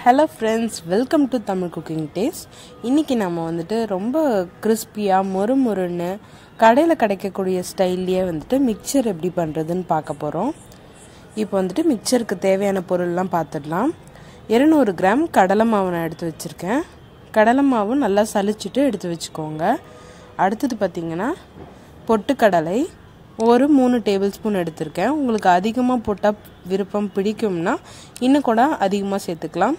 hello friends welcome to Tamil cooking taste இன்றைக்கி நம்ம வந்துட்டு ரொம்ப கிறிஸ்பியாக மொறு மொறுன்னு கடையில் கிடைக்கக்கூடிய ஸ்டைல்லையே வந்துட்டு மிக்சர் எப்படி பண்ணுறதுன்னு பார்க்க போகிறோம் இப்போ வந்துட்டு மிக்சருக்கு தேவையான பொருள்லாம் பார்த்துடலாம் இருநூறு கிராம் கடலை மாவு நான் எடுத்து வச்சுருக்கேன் கடலை மாவு நல்லா சலிச்சுட்டு எடுத்து வச்சுக்கோங்க அடுத்தது பார்த்திங்கன்னா பொட்டுக்கடலை ஒரு மூணு டேபிள் ஸ்பூன் எடுத்திருக்கேன் உங்களுக்கு அதிகமாக போட்டால் விருப்பம் பிடிக்கும்னா இன்னும் கூட அதிகமாக சேர்த்துக்கலாம்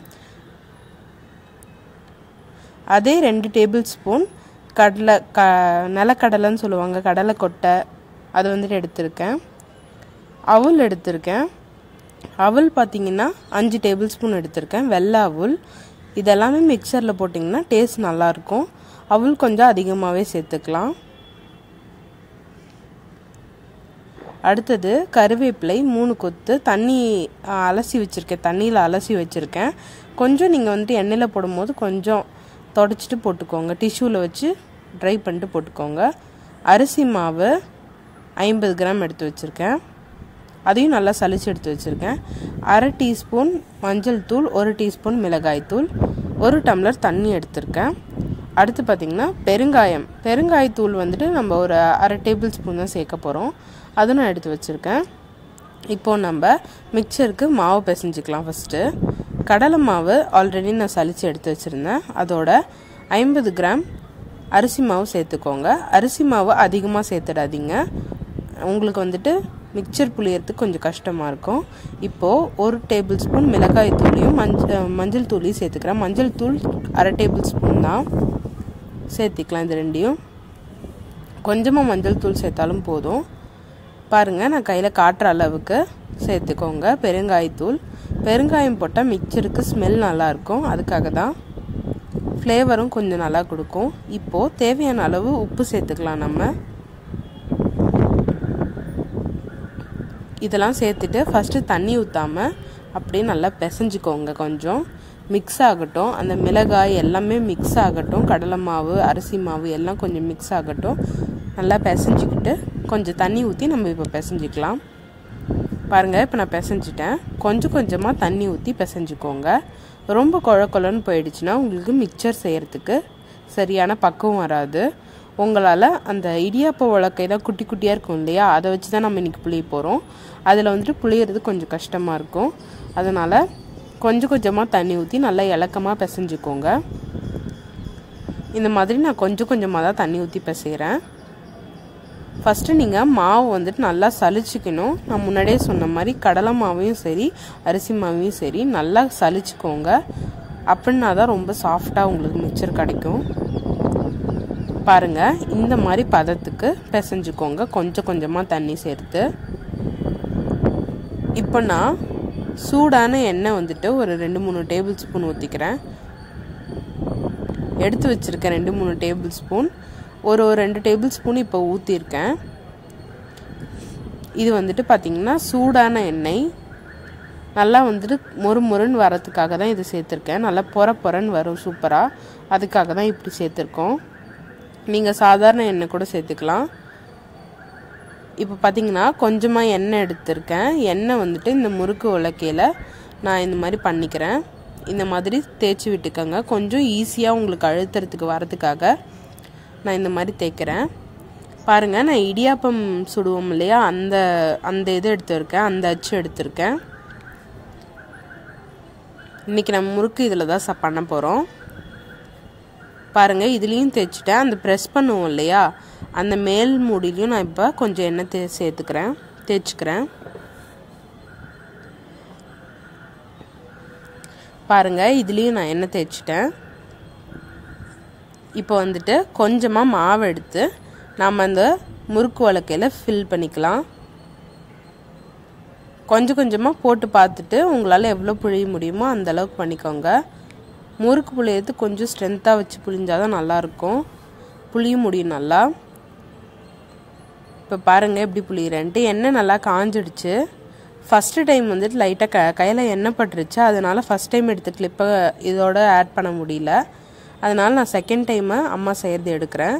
அதே ரெண்டு டேபிள் ஸ்பூன் கடலை க நிலக்கடலைன்னு சொல்லுவாங்க கடலை கொட்டை அது வந்துட்டு எடுத்திருக்கேன் அவுல் எடுத்திருக்கேன் அவல் பார்த்தீங்கன்னா அஞ்சு டேபிள் ஸ்பூன் எடுத்திருக்கேன் வெள்ளை அவுல் இதெல்லாமே மிக்சரில் போட்டிங்கன்னா டேஸ்ட் நல்லாயிருக்கும் அவுல் கொஞ்சம் அதிகமாகவே சேர்த்துக்கலாம் அடுத்தது கருவேப்பிலை மூணு கொத்து தண்ணி அலசி வச்சுருக்கேன் தண்ணியில் அலசி வச்சுருக்கேன் கொஞ்சம் நீங்கள் வந்துட்டு எண்ணெயில் போடும்போது கொஞ்சம் தொடச்சிட்டு போட்டுக்கோங்க டிஷ்யூவில் வச்சு ட்ரை பண்ணிட்டு போட்டுக்கோங்க அரிசி மாவு ஐம்பது கிராம் எடுத்து வச்சுருக்கேன் அதையும் நல்லா சளிச்சு எடுத்து வச்சுருக்கேன் அரை டீஸ்பூன் மஞ்சள் தூள் ஒரு டீஸ்பூன் மிளகாய் தூள் ஒரு டம்ளர் தண்ணி எடுத்திருக்கேன் அடுத்து பார்த்திங்கன்னா பெருங்காயம் பெருங்காயத்தூள் வந்துட்டு நம்ம ஒரு அரை டேபிள் ஸ்பூன் தான் சேர்க்க போகிறோம் அதை நான் எடுத்து வச்சுருக்கேன் இப்போது நம்ம மிக்சருக்கு மாவு பிசைஞ்சிக்கலாம் ஃபஸ்ட்டு கடலை மாவு ஆல்ரெடி நான் சளிச்சு எடுத்து வச்சுருந்தேன் அதோட ஐம்பது கிராம் அரிசி மாவு சேர்த்துக்கோங்க அரிசி மாவு அதிகமாக சேர்த்துடாதீங்க உங்களுக்கு வந்துட்டு மிக்சர் புளியறதுக்கு கொஞ்சம் கஷ்டமாக இருக்கும் இப்போது ஒரு டேபிள் ஸ்பூன் மிளகாய் தூளையும் மஞ்சள் மஞ்சள் தூளையும் சேர்த்துக்கிறேன் மஞ்சள் தூள் அரை டேபிள் ஸ்பூன் தான் சேர்த்திக்கலாம் இது ரெண்டையும் கொஞ்சமாக மஞ்சள் தூள் சேர்த்தாலும் போதும் பாருங்கள் நான் கையில் காட்டுற அளவுக்கு சேர்த்துக்கோங்க பெருங்காயத்தூள் பெருங்காயம் போட்டால் மிக்சருக்கு ஸ்மெல் நல்லாயிருக்கும் அதுக்காக தான் ஃப்ளேவரும் கொஞ்சம் நல்லா கொடுக்கும் இப்போது தேவையான அளவு உப்பு சேர்த்துக்கலாம் நம்ம இதெல்லாம் சேர்த்துட்டு ஃபஸ்ட்டு தண்ணி ஊற்றாமல் அப்படியே நல்லா பிசைஞ்சிக்கோங்க கொஞ்சம் மிக்ஸ் ஆகட்டும் அந்த மிளகாய் எல்லாமே மிக்ஸ் ஆகட்டும் கடலை மாவு அரிசி மாவு எல்லாம் கொஞ்சம் மிக்ஸ் ஆகட்டும் நல்லா பிசைஞ்சிக்கிட்டு கொஞ்சம் தண்ணி ஊற்றி நம்ம இப்போ பிசைஞ்சிக்கலாம் பாருங்கள் இப்போ நான் பிசைஞ்சிட்டேன் கொஞ்சம் கொஞ்சமாக தண்ணி ஊற்றி பிசைஞ்சிக்கோங்க ரொம்ப குழ குழன்னு போயிடுச்சுன்னா உங்களுக்கு மிக்சர் செய்கிறதுக்கு சரியான பக்குவம் வராது உங்களால் அந்த இடியாப்ப உலக்கை தான் குட்டி குட்டியாக இருக்கும் இல்லையா அதை வச்சு தான் நம்ம இன்றைக்கி புளிய போகிறோம் அதில் வந்துட்டு புளியறது கொஞ்சம் கஷ்டமாக இருக்கும் அதனால் கொஞ்சம் கொஞ்சமாக தண்ணி ஊற்றி நல்லா இலக்கமாக பிசைஞ்சுக்கோங்க இந்த மாதிரி நான் கொஞ்சம் கொஞ்சமாக தான் தண்ணி ஊற்றி பிசைகிறேன் ஃபஸ்ட்டு நீங்கள் மாவு வந்துட்டு நல்லா சலிச்சிக்கணும் நான் முன்னாடியே சொன்ன மாதிரி கடலை மாவையும் சரி அரிசி மாவையும் சரி நல்லா சலிச்சுக்கோங்க அப்படின்னா தான் ரொம்ப சாஃப்டாக உங்களுக்கு மிக்சர் கிடைக்கும் பாருங்கள் இந்த மாதிரி பதத்துக்கு பிசைஞ்சுக்கோங்க கொஞ்சம் கொஞ்சமாக தண்ணி சேர்த்து இப்போ நான் சூடான எண்ணெய் வந்துட்டு ஒரு ரெண்டு மூணு டேபிள் ஸ்பூன் ஊற்றிக்கிறேன் எடுத்து வச்சுருக்கேன் ரெண்டு மூணு டேபிள் ஸ்பூன் ஒரு ஒரு ரெண்டு டேபிள் ஸ்பூன் இப்போ ஊற்றிருக்கேன் இது வந்துட்டு பார்த்திங்கன்னா சூடான எண்ணெய் நல்லா வந்துட்டு மொறு மொறுன்னு வரத்துக்காக தான் இது சேர்த்துருக்கேன் நல்லா பொற பொறன்னு வரும் சூப்பராக அதுக்காக தான் இப்படி சேர்த்துருக்கோம் நீங்கள் சாதாரண எண்ணெய் கூட சேர்த்துக்கலாம் இப்போ பார்த்தீங்கன்னா கொஞ்சமாக எண்ணெய் எடுத்திருக்கேன் எண்ணெய் வந்துட்டு இந்த முறுக்கு உலக்கையில் நான் இந்த மாதிரி பண்ணிக்கிறேன் இந்த மாதிரி தேய்ச்சி விட்டுக்கோங்க கொஞ்சம் ஈஸியாக உங்களுக்கு அழுத்துறதுக்கு வரதுக்காக நான் இந்த மாதிரி தேய்க்கிறேன் பாருங்கள் நான் இடியாப்பம் சுடுவோம் இல்லையா அந்த அந்த இது எடுத்துருக்கேன் அந்த அச்சு எடுத்திருக்கேன் இன்றைக்கி நம்ம முறுக்கு இதில் தான் ச பண்ண போகிறோம் பாருங்கள் இதுலேயும் தேய்ச்சிட்டேன் அந்த ப்ரெஸ் பண்ணுவோம் இல்லையா அந்த மேல் மூடிலையும் நான் இப்போ கொஞ்சம் எண்ணெய் தே சேர்த்துக்கிறேன் தேய்ச்சிக்கிறேன் பாருங்கள் இதுலேயும் நான் எண்ணெய் தேய்ச்சிட்டேன் இப்போ வந்துட்டு கொஞ்சமாக மாவு எடுத்து நாம் அந்த முறுக்கு வழக்கையில் ஃபில் பண்ணிக்கலாம் கொஞ்சம் கொஞ்சமாக போட்டு பார்த்துட்டு உங்களால் எவ்வளோ புழிய முடியுமோ அந்த அளவுக்கு பண்ணிக்கோங்க முறுக்கு புளியறது கொஞ்சம் ஸ்ட்ரென்த்தாக வச்சு புளிஞ்சால் தான் நல்லாயிருக்கும் புளிய முடியும் நல்லா இப்போ பாருங்கள் எப்படி புளியிறேன்ட்டு எண்ணெய் நல்லா காஞ்சிடுச்சு ஃபஸ்ட்டு டைம் வந்துட்டு லைட்டாக க கையில் எண்ணெய் பட்டுருச்சு அதனால் ஃபஸ்ட் டைம் எடுத்த கிளிப்பை இதோட ஆட் பண்ண முடியல அதனால் நான் செகண்ட் டைமு அம்மா செய்கிறது எடுக்கிறேன்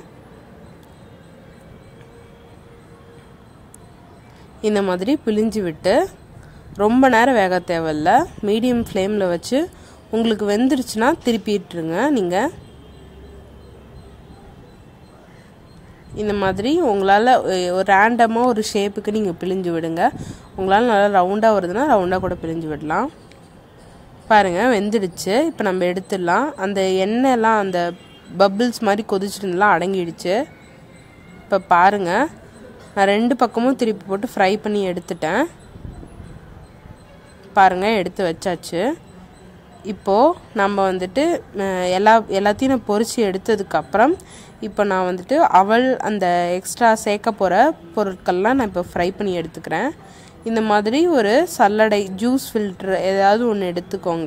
இந்த மாதிரி பிழிஞ்சு விட்டு ரொம்ப நேரம் வேக தேவையில்ல மீடியம் ஃப்ளேமில் வச்சு உங்களுக்கு வெந்துருச்சுன்னா திருப்பிட்டுருங்க நீங்கள் இந்த மாதிரி உங்களால் ஒரு ரேண்டமாக ஒரு ஷேப்புக்கு நீங்கள் பிழிஞ்சு விடுங்க உங்களால் நல்லா ரவுண்டாக வருதுன்னா ரவுண்டாக கூட பிழிஞ்சு விடலாம் பாருங்கள் வெந்துடுச்சு இப்போ நம்ம எடுத்துடலாம் அந்த எண்ணெய்லாம் அந்த பபிள்ஸ் மாதிரி கொதிச்சிருந்தெல்லாம் அடங்கிடுச்சு இப்போ பாருங்கள் நான் ரெண்டு பக்கமும் திருப்பி போட்டு ஃப்ரை பண்ணி எடுத்துட்டேன் பாருங்கள் எடுத்து வச்சாச்சு இப்போது நம்ம வந்துட்டு எல்லா எல்லாத்தையும் நான் பொறிச்சு எடுத்ததுக்கப்புறம் இப்போ நான் வந்துட்டு அவள் அந்த எக்ஸ்ட்ரா சேர்க்க போகிற பொருட்கள்லாம் நான் இப்போ ஃப்ரை பண்ணி எடுத்துக்கிறேன் இந்த மாதிரி ஒரு சல்லடை ஜூஸ் ஃபில்ட்ரு ஏதாவது ஒன்று எடுத்துக்கோங்க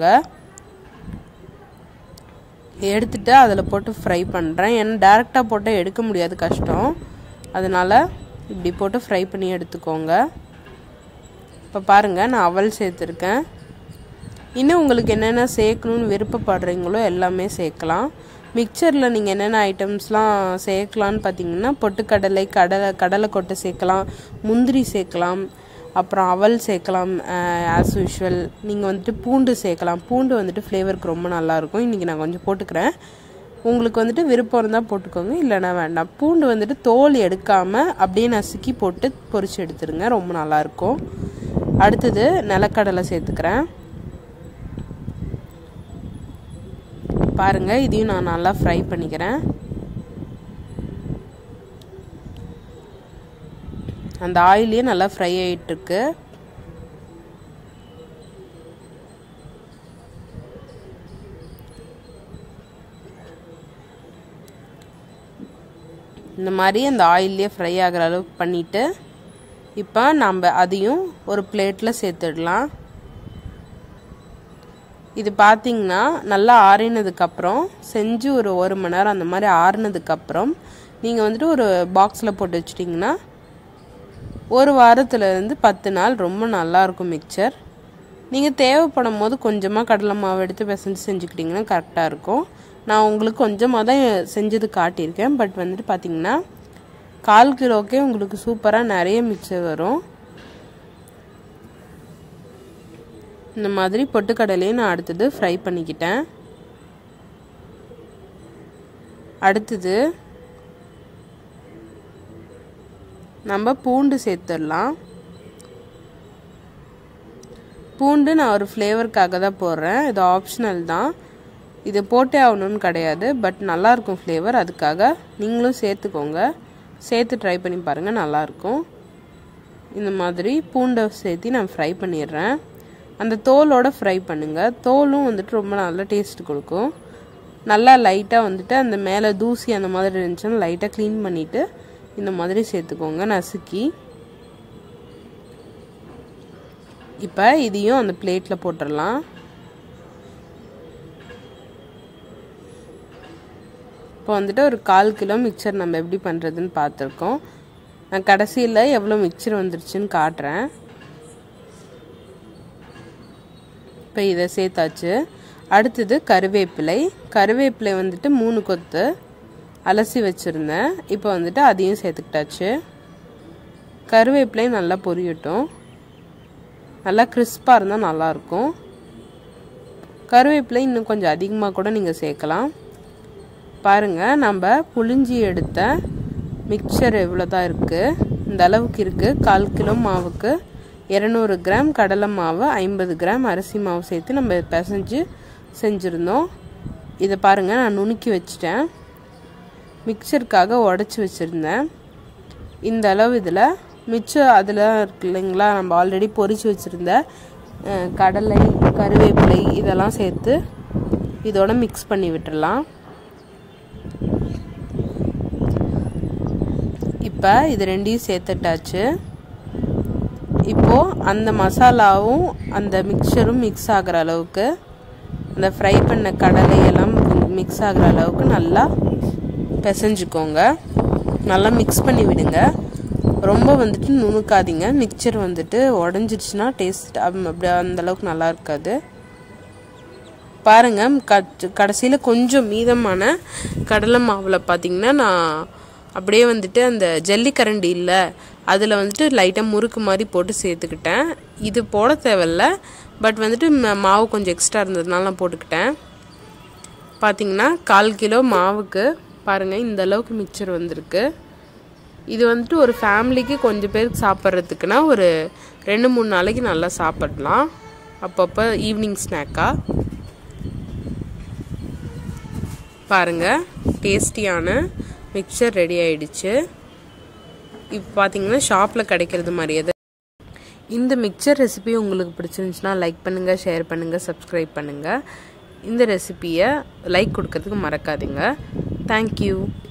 எடுத்துட்டு அதில் போட்டு ஃப்ரை பண்ணுறேன் ஏன்னா டேரெக்டாக போட்டு எடுக்க முடியாது கஷ்டம் அதனால் இப்படி போட்டு ஃப்ரை பண்ணி எடுத்துக்கோங்க இப்போ பாருங்கள் நான் அவல் சேர்த்துருக்கேன் இன்னும் உங்களுக்கு என்னென்ன சேர்க்கணுன்னு விருப்பப்படுறீங்களோ எல்லாமே சேர்க்கலாம் மிக்சரில் நீங்கள் என்னென்ன ஐட்டம்ஸ்லாம் சேர்க்கலான்னு பார்த்தீங்கன்னா பொட்டுக்கடலை கடலை கடலை கொட்டை சேர்க்கலாம் முந்திரி சேர்க்கலாம் அப்புறம் அவல் சேர்க்கலாம் ஆஸ் யூஷுவல் நீங்கள் வந்துட்டு பூண்டு சேர்க்கலாம் பூண்டு வந்துட்டு ஃப்ளேவருக்கு ரொம்ப நல்லாயிருக்கும் இன்றைக்கி நான் கொஞ்சம் போட்டுக்கிறேன் உங்களுக்கு வந்துட்டு விருப்பம் இருந்தால் போட்டுக்கோங்க இல்லைனா வேண்டாம் பூண்டு வந்துட்டு தோல் எடுக்காமல் அப்படியே நசுக்கி போட்டு பொரிச்சு எடுத்துருங்க ரொம்ப நல்லாயிருக்கும் அடுத்தது நிலக்கடலை சேர்த்துக்கிறேன் பாருங்கள் இதையும் நான் நல்லா ஃப்ரை பண்ணிக்கிறேன் அந்த ஆயிலே நல்லா ஃப்ரை ஆகிட்டுருக்கு இந்த மாதிரி அந்த ஆயிலே ஃப்ரை ஆகிற அளவுக்கு பண்ணிவிட்டு இப்போ நம்ம அதையும் ஒரு பிளேட்டில் சேர்த்துடலாம் இது பார்த்திங்கன்னா நல்லா ஆறினதுக்கப்புறம் செஞ்சு ஒரு ஒரு மணி நேரம் அந்த மாதிரி ஆறினதுக்கப்புறம் நீங்கள் வந்துட்டு ஒரு பாக்ஸில் போட்டு வச்சிட்டிங்கன்னா ஒரு வாரத்துலேருந்து பத்து நாள் ரொம்ப நல்லாயிருக்கும் மிக்சர் நீங்கள் தேவைப்படும் போது கொஞ்சமாக கடலை மாவு எடுத்து பிசைஞ்சு செஞ்சுக்கிட்டிங்கன்னா கரெக்டாக இருக்கும் நான் உங்களுக்கு கொஞ்சமாக தான் செஞ்சது காட்டியிருக்கேன் பட் வந்துட்டு பார்த்திங்கன்னா கால் கிலோக்கே உங்களுக்கு சூப்பராக நிறைய மிக்சர் வரும் இந்த மாதிரி பொட்டுக்கடலையும் நான் அடுத்தது ஃப்ரை பண்ணிக்கிட்டேன் அடுத்தது நம்ம பூண்டு சேர்த்துடலாம் பூண்டு நான் ஒரு ஃப்ளேவருக்காக தான் போடுறேன் இது ஆப்ஷனல் தான் இது போட்டே ஆகணும்னு கிடையாது பட் நல்லாயிருக்கும் ஃப்ளேவர் அதுக்காக நீங்களும் சேர்த்துக்கோங்க சேர்த்து ட்ரை பண்ணி பாருங்கள் நல்லாயிருக்கும் இந்த மாதிரி பூண்டை சேர்த்து நான் ஃப்ரை பண்ணிடுறேன் அந்த தோலோட ஃப்ரை பண்ணுங்கள் தோலும் வந்துட்டு ரொம்ப நல்ல டேஸ்ட் கொடுக்கும் நல்லா லைட்டாக வந்துட்டு அந்த மேலே தூசி அந்த மாதிரி இருந்துச்சுன்னா லைட்டாக க்ளீன் பண்ணிவிட்டு இந்த மாதிரி சேர்த்துக்கோங்க நசுக்கி இப்போ இதையும் அந்த பிளேட்டில் போட்டுடலாம் இப்போ வந்துட்டு ஒரு கால் கிலோ மிக்சர் நம்ம எப்படி பண்ணுறதுன்னு பார்த்துருக்கோம் நான் கடைசியில் எவ்வளோ மிக்சர் வந்துருச்சுன்னு காட்டுறேன் இப்போ இதை சேர்த்தாச்சு அடுத்தது கருவேப்பிலை கருவேப்பிலை வந்துட்டு மூணு கொத்து அலசி வச்சுருந்தேன் இப்போ வந்துட்டு அதையும் சேர்த்துக்கிட்டாச்சு கருவேப்பிலை நல்லா பொரியட்டும் நல்லா கிறிஸ்பாக இருந்தால் நல்லாயிருக்கும் கருவேப்பிலை இன்னும் கொஞ்சம் அதிகமாக கூட நீங்கள் சேர்க்கலாம் பாருங்கள் நம்ம புளிஞ்சி எடுத்த மிக்சர் எவ்வளோ தான் இருக்குது இந்த அளவுக்கு இருக்குது கால் கிலோ மாவுக்கு இரநூறு கிராம் கடலை மாவு ஐம்பது கிராம் அரிசி மாவு சேர்த்து நம்ம பிசைஞ்சு செஞ்சுருந்தோம் இதை பாருங்கள் நான் நுணுக்கி வச்சிட்டேன் மிக்சருக்காக உடச்சி வச்சுருந்தேன் இந்த அளவு இதில் மிச்சம் அதில் இருக்கு இல்லைங்களா நம்ம ஆல்ரெடி பொரிச்சு வச்சுருந்த கடலை கருவேப்பிலை இதெல்லாம் சேர்த்து இதோட மிக்ஸ் பண்ணி விட்டுடலாம் இப்போ இது ரெண்டையும் சேர்த்துட்டாச்சு இப்போது அந்த மசாலாவும் அந்த மிக்சரும் மிக்ஸ் ஆகிற அளவுக்கு அந்த ஃப்ரை பண்ண கடலை எல்லாம் மிக்ஸ் ஆகிற அளவுக்கு நல்லா பிசைஞ்சுக்கோங்க நல்லா மிக்ஸ் பண்ணி விடுங்க ரொம்ப வந்துட்டு நுணுக்காதீங்க மிக்சர் வந்துட்டு உடஞ்சிருச்சுன்னா டேஸ்ட் அப்படி அந்த அளவுக்கு நல்லா இருக்காது பாருங்கள் கடைசியில் கொஞ்சம் மீதமான கடலை மாவில் பார்த்திங்கன்னா நான் அப்படியே வந்துட்டு அந்த ஜல்லிக்கரண்டி இல்லை அதில் வந்துட்டு லைட்டாக முறுக்கு மாதிரி போட்டு சேர்த்துக்கிட்டேன் இது போட தேவையில்ல பட் வந்துட்டு ம- மாவு கொஞ்சம் எக்ஸ்ட்ரா இருந்ததுனால நான் போட்டுக்கிட்டேன் பார்த்தீங்கன்னா கால் கிலோ மாவுக்கு பாருங்கள் இந்த அளவுக்கு மிக்சர் வந்திருக்கு இது வந்துட்டு ஒரு ஃபேமிலிக்கு கொஞ்சம் பேருக்கு சாப்பிட்றதுக்குனா ஒரு ரெண்டு மூணு நாளைக்கு நல்லா சாப்பிடலாம் அப்பப்போ ஈவினிங் ஸ்நாக்காக பாருங்கள் டேஸ்டியான மிக்சர் ரெடி ஆயிடுச்சு இப்போ பார்த்தீங்கன்னா ஷாப்பில் கிடைக்கிறது மாதிரியே தான் இந்த மிக்சர் ரெசிபி உங்களுக்கு பிடிச்சிருந்துச்சுன்னா லைக் பண்ணுங்கள் ஷேர் பண்ணுங்கள் சப்ஸ்கிரைப் பண்ணுங்கள் இந்த ரெசிபியை லைக் கொடுக்கறதுக்கு மறக்காதீங்க தேங்க்யூ